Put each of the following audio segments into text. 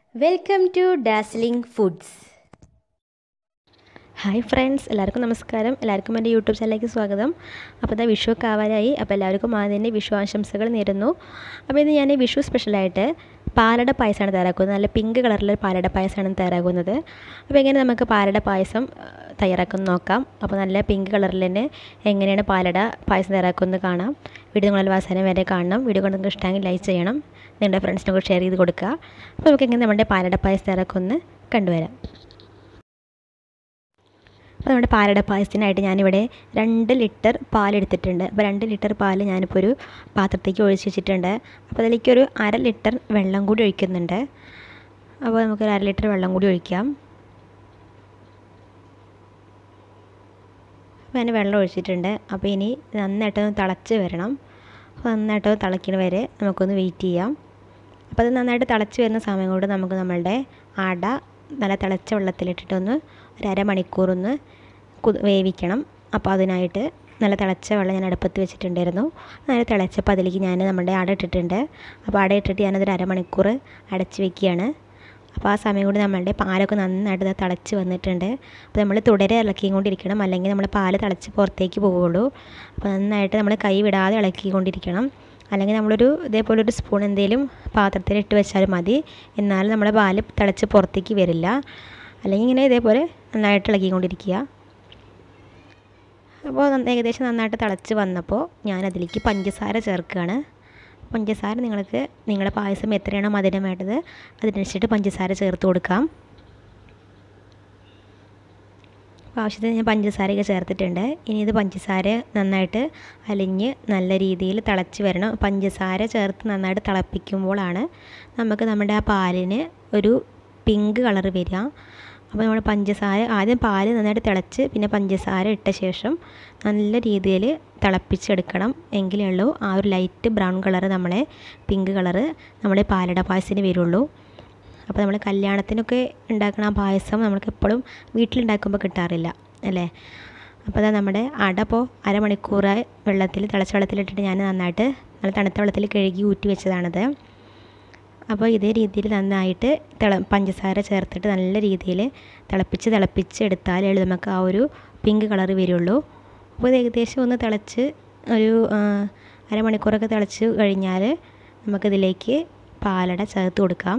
welcome to dazzling foods hi friends എല്ലാവർക്കും നമസ്കാരം എല്ലാവർക്കും എൻ്റെ യൂട്യൂബ് ചാനലിലേക്ക് സ്വാഗതം അപ്പോൾ ഇതാ വിഷു ഒക്കെ ആവാനായി അപ്പോൾ എല്ലാവർക്കും ആദ്യം വിഷു ആശംസകൾ നേരുന്നു അപ്പോൾ ഇത് ഞാൻ വിഷു സ്പെഷ്യലായിട്ട് പാലട പായസമാണ് തയ്യാറാക്കുന്നത് നല്ല പിങ്ക് കളറിലെ പാലട പായസമാണ് തയ്യാറാക്കുന്നത് അപ്പോൾ എങ്ങനെ നമുക്ക് പാലട പായസം തയ്യാറാക്കുന്നത് നോക്കാം അപ്പോൾ നല്ല പിങ്ക് കളറിൽ തന്നെ എങ്ങനെയാണ് പാലട പായസം തയ്യാറാക്കുന്നത് കാണാം വീഡിയോ നിങ്ങൾ അവസാനം വരെ കാണണം വീഡിയോ കൊണ്ട് നിങ്ങൾക്ക് ഇഷ്ടമെങ്കിൽ ലൈക്ക് ചെയ്യണം നിങ്ങളുടെ ഫ്രണ്ട്സിനൊക്കെ ഷെയർ ചെയ്ത് കൊടുക്കുക അപ്പോൾ നമുക്ക് എങ്ങനെ നമ്മുടെ പാലട പായസം തയ്യാറാക്കുമെന്ന് കണ്ടുവരാം അപ്പോൾ നമ്മുടെ പാലട പായസത്തിനായിട്ട് ഞാനിവിടെ രണ്ട് ലിറ്റർ പാലെടുത്തിട്ടുണ്ട് അപ്പോൾ രണ്ട് ലിറ്റർ പാൽ ഞാനിപ്പോൾ ഒരു പാത്രത്തേക്ക് ഒഴിച്ച് വെച്ചിട്ടുണ്ട് അപ്പോൾ അതിലേക്കൊരു അര ലിറ്റർ വെള്ളം കൂടി ഒഴിക്കുന്നുണ്ട് അപ്പോൾ നമുക്കൊരു അര ലിറ്റർ വെള്ളം കൂടി ഒഴിക്കാം അപ്പോൾ ഞാൻ വെള്ളം ഒഴിച്ചിട്ടുണ്ട് അപ്പോൾ ഇനി നന്നായിട്ടൊന്ന് തിളച്ച് വരണം അപ്പോൾ നന്നായിട്ട് തിളയ്ക്കണ വരെ നമുക്കൊന്ന് വെയിറ്റ് ചെയ്യാം അപ്പോൾ അത് നന്നായിട്ട് തിളച്ച് വരുന്ന സമയം കൊണ്ട് നമുക്ക് നമ്മളുടെ അട നല്ല തിളച്ച വെള്ളത്തിലിട്ടിട്ടൊന്ന് ഒരു അരമണിക്കൂറൊന്ന് കു വേവിക്കണം അപ്പോൾ അതിനായിട്ട് നല്ല തിളച്ച വെള്ളം ഞാൻ അടുപ്പത്ത് വെച്ചിട്ടുണ്ടായിരുന്നു നല്ല തിളച്ചപ്പോൾ അതിലേക്ക് ഞാൻ നമ്മുടെ അട ഇട്ടിട്ടുണ്ട് അപ്പോൾ അട ഇട്ടിട്ട് ഞാനതൊരു അരമണിക്കൂർ അടച്ച് വെക്കുകയാണ് അപ്പോൾ ആ സമയം കൊണ്ട് നമ്മളുടെ പാലൊക്കെ നന്നായിട്ട് തിളച്ച് വന്നിട്ടുണ്ട് അപ്പോൾ നമ്മൾ തുടരെ ഇളക്കിക്കൊണ്ടിരിക്കണം അല്ലെങ്കിൽ നമ്മൾ പാല് തിളച്ച് പുറത്തേക്ക് പോവുള്ളൂ അപ്പോൾ നന്നായിട്ട് നമ്മൾ കൈ വിടാതെ ഇളക്കിക്കൊണ്ടിരിക്കണം അല്ലെങ്കിൽ നമ്മളൊരു ഇതേപോലെ ഒരു സ്പൂൺ എന്തെങ്കിലും പാത്രത്തിൽ ഇട്ട് വെച്ചാൽ മതി എന്നാലും നമ്മുടെ പാല് തിളച്ച് പുറത്തേക്ക് വരില്ല അല്ലെങ്കിൽ ഇങ്ങനെ ഇതേപോലെ നന്നായിട്ട് ഇളക്കിക്കൊണ്ടിരിക്കുക അപ്പോൾ ഏകദേശം നന്നായിട്ട് തിളച്ച് വന്നപ്പോൾ ഞാനതിലേക്ക് പഞ്ചസാര ചേർക്കുകയാണ് പഞ്ചസാര നിങ്ങൾക്ക് നിങ്ങളുടെ പായസം എത്രയാണോ മധുരം വേണ്ടത് അതിനനുസരിച്ചിട്ട് പഞ്ചസാര ചേർത്ത് കൊടുക്കാം ആവശ്യത്തിന് ഞാൻ പഞ്ചസാരയൊക്കെ ചേർത്തിട്ടുണ്ട് ഇനി ഇത് പഞ്ചസാര നന്നായിട്ട് അലിഞ്ഞ് നല്ല രീതിയിൽ തിളച്ച് വരണം പഞ്ചസാര ചേർത്ത് നന്നായിട്ട് തിളപ്പിക്കുമ്പോഴാണ് നമുക്ക് നമ്മുടെ ആ പാലിന് ഒരു പിങ്ക് കളർ വരിക അപ്പോൾ നമ്മൾ പഞ്ചസാര ആദ്യം പാല് നന്നായിട്ട് തിളച്ച് പിന്നെ പഞ്ചസാര ഇട്ട ശേഷം നല്ല രീതിയിൽ തിളപ്പിച്ചെടുക്കണം എങ്കിലേ ഉള്ളൂ ആ ഒരു ലൈറ്റ് ബ്രൗൺ കളർ നമ്മളെ പിങ്ക് കളറ് നമ്മുടെ പാലട പായസത്തിന് വരുള്ളൂ അപ്പോൾ നമ്മൾ കല്യാണത്തിനൊക്കെ ഉണ്ടാക്കുന്ന ആ പായസം നമുക്ക് എപ്പോഴും വീട്ടിലുണ്ടാക്കുമ്പോൾ കിട്ടാറില്ല അല്ലേ അപ്പോൾ അതാ നമ്മുടെ അട ഇപ്പോൾ അരമണിക്കൂറായി വെള്ളത്തിൽ തിളച്ച വെള്ളത്തിലിട്ടിട്ട് ഞാൻ നന്നായിട്ട് നല്ല തണുത്ത വെള്ളത്തിൽ കഴുകി ഊറ്റി വെച്ചതാണത് അപ്പോൾ ഇതേ രീതിയിൽ നന്നായിട്ട് തിള പഞ്ചസാര ചേർത്തിട്ട് നല്ല രീതിയിൽ തിളപ്പിച്ച് തിളപ്പിച്ച് എടുത്താലേ നമുക്ക് ആ ഒരു പിങ്ക് കളർ വരുള്ളൂ അപ്പോൾ ഇത് ഏകദേശം ഒന്ന് തിളച്ച് ഒരു അരമണിക്കൂറൊക്കെ തിളച്ച് കഴിഞ്ഞാൽ നമുക്കിതിലേക്ക് പാലട ചേർത്ത് കൊടുക്കാം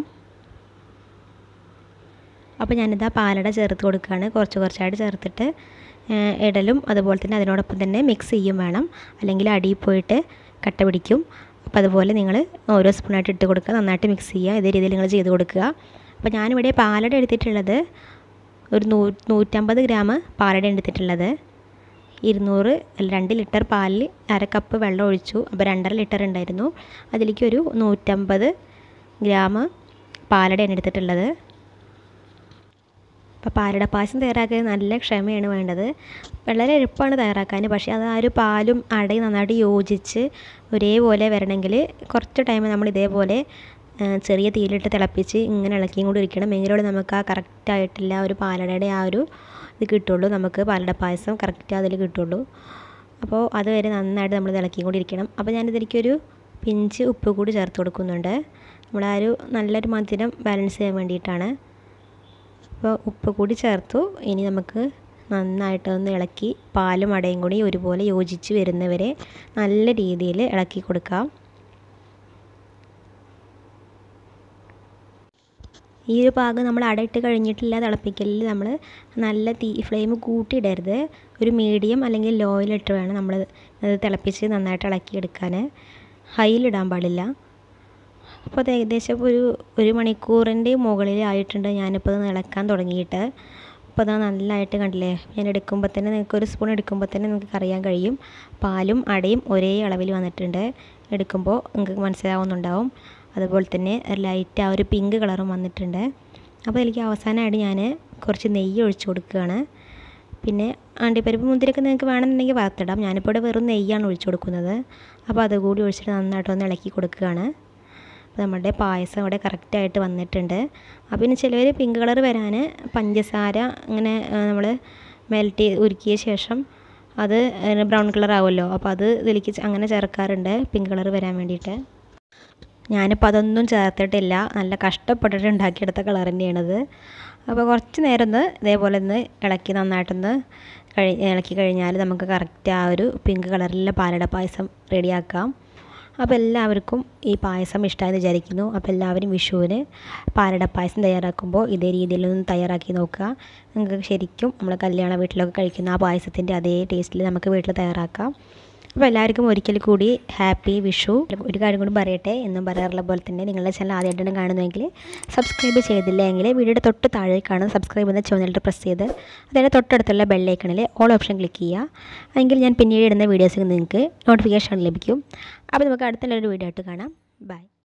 അപ്പോൾ ഞാനിതാ പാലട ചേർത്ത് കൊടുക്കുകയാണ് കുറച്ച് കുറച്ചായിട്ട് ചേർത്തിട്ട് ഇടലും അതുപോലെ തന്നെ അതിനോടൊപ്പം തന്നെ മിക്സ് ചെയ്യും വേണം അല്ലെങ്കിൽ അടിയിൽ പോയിട്ട് കട്ട പിടിക്കും അപ്പോൾ അതുപോലെ നിങ്ങൾ ഓരോ സ്പൂണായിട്ട് ഇട്ട് കൊടുക്കുക നന്നായിട്ട് മിക്സ് ചെയ്യുക ഇതേ രീതിയിൽ നിങ്ങൾ ചെയ്ത് കൊടുക്കുക അപ്പോൾ ഞാനിവിടെ പാലട എടുത്തിട്ടുള്ളത് ഒരു നൂ നൂറ്റമ്പത് ഗ്രാം പാലട എടുത്തിട്ടുള്ളത് ഇരുന്നൂറ് രണ്ട് ലിറ്റർ പാലിൽ അര കപ്പ് വെള്ളം ഒഴിച്ചു അപ്പോൾ രണ്ടര ലിറ്റർ ഉണ്ടായിരുന്നു അതിലേക്ക് ഒരു നൂറ്റമ്പത് ഗ്രാം പാലടയാണ് എടുത്തിട്ടുള്ളത് അപ്പോൾ പാലട പായസം തയ്യാറാക്കാൻ നല്ല ക്ഷമയാണ് വേണ്ടത് വളരെ എളുപ്പമാണ് തയ്യാറാക്കാൻ പക്ഷേ അത് ആ ഒരു പാലും അടയും നന്നായിട്ട് യോജിച്ച് ഒരേപോലെ വരണമെങ്കിൽ കുറച്ച് ടൈം നമ്മൾ ഇതേപോലെ ചെറിയ തീയിലിട്ട് തിളപ്പിച്ച് ഇങ്ങനെ ഇളക്കിയും കൂടി ഇരിക്കണം എങ്കിലുള്ള നമുക്ക് ആ കറക്റ്റായിട്ടുള്ള ഒരു പാലടയുടെ ആ ഒരു ഇത് കിട്ടുള്ളൂ നമുക്ക് പാലട പായസം കറക്റ്റ് അതിൽ കിട്ടുള്ളൂ അപ്പോൾ അതുവരെ നന്നായിട്ട് നമ്മൾ ഇളക്കിയും കൂടി ഇരിക്കണം അപ്പോൾ ഞാനിതിലേക്കൊരു പിഞ്ച് ഉപ്പ് കൂടി ചേർത്ത് കൊടുക്കുന്നുണ്ട് നമ്മൾ ആ ഒരു നല്ലൊരു മധുരം ബാലൻസ് ചെയ്യാൻ വേണ്ടിയിട്ടാണ് അപ്പോൾ ഉപ്പ് കൂടി ചേർത്തു ഇനി നമുക്ക് നന്നായിട്ടൊന്ന് ഇളക്കി പാലും അടയും കൂടി ഒരുപോലെ യോജിച്ച് വരുന്നവരെ നല്ല രീതിയിൽ ഇളക്കി കൊടുക്കാം ഈ ഒരു പാകം നമ്മൾ അടയിട്ട് കഴിഞ്ഞിട്ടില്ല തിളപ്പിക്കലിൽ നമ്മൾ നല്ല തീ ഫ്ലെയിം കൂട്ടിയിടരുത് ഒരു മീഡിയം അല്ലെങ്കിൽ ലോയിലിട്ട് വേണം നമ്മൾ അത് തിളപ്പിച്ച് നന്നായിട്ട് ഇളക്കിയെടുക്കാൻ ഹൈയിലിടാൻ പാടില്ല അപ്പോൾ അത് ഏകദേശം ഒരു ഒരു മണിക്കൂറിൻ്റെ മുകളിലായിട്ടുണ്ട് ഞാനിപ്പോൾ അത് ഇളക്കാൻ തുടങ്ങിയിട്ട് അപ്പോൾ അത് നല്ലതായിട്ട് കണ്ടില്ലേ ഞാൻ എടുക്കുമ്പോൾ തന്നെ നിങ്ങൾക്ക് ഒരു സ്പൂൺ എടുക്കുമ്പോൾ തന്നെ നിങ്ങൾക്ക് അറിയാൻ കഴിയും പാലും അടയും ഒരേ അളവിൽ വന്നിട്ടുണ്ട് എടുക്കുമ്പോൾ നിങ്ങൾക്ക് മനസ്സിലാവുന്നുണ്ടാവും അതുപോലെ തന്നെ ലൈറ്റ് ആ ഒരു പിങ്ക് കളറും വന്നിട്ടുണ്ട് അപ്പോൾ എനിക്ക് അവസാനമായിട്ട് ഞാൻ കുറച്ച് നെയ്യ് ഒഴിച്ച് കൊടുക്കുകയാണ് പിന്നെ അണ്ടിപ്പരിപ്പ് മുന്തിരിയൊക്കെ നിങ്ങൾക്ക് വേണമെന്നുണ്ടെങ്കിൽ വറുത്തിടാം ഞാനിപ്പോൾ ഇവിടെ വെറും നെയ്യാണ് ഒഴിച്ച് കൊടുക്കുന്നത് അപ്പോൾ അതുകൂടി ഒഴിച്ചിട്ട് നന്നായിട്ടൊന്ന് ഇളക്കി കൊടുക്കുകയാണ് അപ്പോൾ നമ്മുടെ പായസം ഇവിടെ കറക്റ്റായിട്ട് വന്നിട്ടുണ്ട് അപ്പോൾ പിന്നെ ചിലവർ പിങ്ക് കളർ വരാൻ പഞ്ചസാര ഇങ്ങനെ നമ്മൾ മെൽറ്റ് ഉരുക്കിയ ശേഷം അത് ബ്രൗൺ കളർ ആവുമല്ലോ അപ്പോൾ അത് ഇതിലേക്ക് അങ്ങനെ ചേർക്കാറുണ്ട് പിങ്ക് കളർ വരാൻ വേണ്ടിയിട്ട് ഞാനിപ്പോൾ അതൊന്നും ചേർത്തിട്ടില്ല നല്ല കഷ്ടപ്പെട്ടിട്ട് ഉണ്ടാക്കിയെടുത്ത കളർ തന്നെയാണിത് അപ്പോൾ കുറച്ച് നേരം ഒന്ന് ഇതേപോലെ ഒന്ന് ഇളക്കി നന്നായിട്ടൊന്ന് കഴി ഇളക്കി കഴിഞ്ഞാൽ നമുക്ക് കറക്റ്റ് ആ ഒരു പിങ്ക് കളറിലുള്ള പാലട പായസം റെഡിയാക്കാം അപ്പോൾ എല്ലാവർക്കും ഈ പായസം ഇഷ്ടമായെന്ന് വിചാരിക്കുന്നു അപ്പോൾ എല്ലാവരും വിഷുവിന് പാലട പായസം തയ്യാറാക്കുമ്പോൾ ഇതേ രീതിയിലൊന്ന് തയ്യാറാക്കി നോക്കുക നിങ്ങൾക്ക് ശരിക്കും നമ്മൾ കല്യാണ വീട്ടിലൊക്കെ കഴിക്കുന്ന ആ പായസത്തിൻ്റെ അതേ ടേസ്റ്റിൽ നമുക്ക് വീട്ടിൽ തയ്യാറാക്കാം അപ്പോൾ എല്ലാവർക്കും ഒരിക്കൽ കൂടി ഹാപ്പി വിഷു ഒരു കാര്യം കൂടി പറയട്ടെ എന്നും പറയാറുള്ള പോലെ തന്നെ നിങ്ങളുടെ ചാനൽ ആദ്യമായിട്ടാണ് കാണുന്നതെങ്കിൽ സബ്സ്ക്രൈബ് ചെയ്തില്ല എങ്കിൽ വീഡിയോയുടെ തൊട്ട് താഴെ കാണുന്ന സബ്സ്ക്രൈബ് എന്ന ചുവന്നിട്ട് പ്രസ് ചെയ്ത് അതിൻ്റെ തൊട്ടടുത്തുള്ള ബെല്ലൈക്കണിൽ ഓൾ ഓപ്ഷൻ ക്ലിക്ക് ചെയ്യുക എങ്കിൽ ഞാൻ പിന്നീട് ഇടുന്ന വീഡിയോസിൽ നിങ്ങൾക്ക് നോട്ടിഫിക്കേഷൻ ലഭിക്കും അപ്പോൾ നമുക്ക് അടുത്തുള്ളൊരു വീഡിയോ ആയിട്ട് കാണാം ബൈ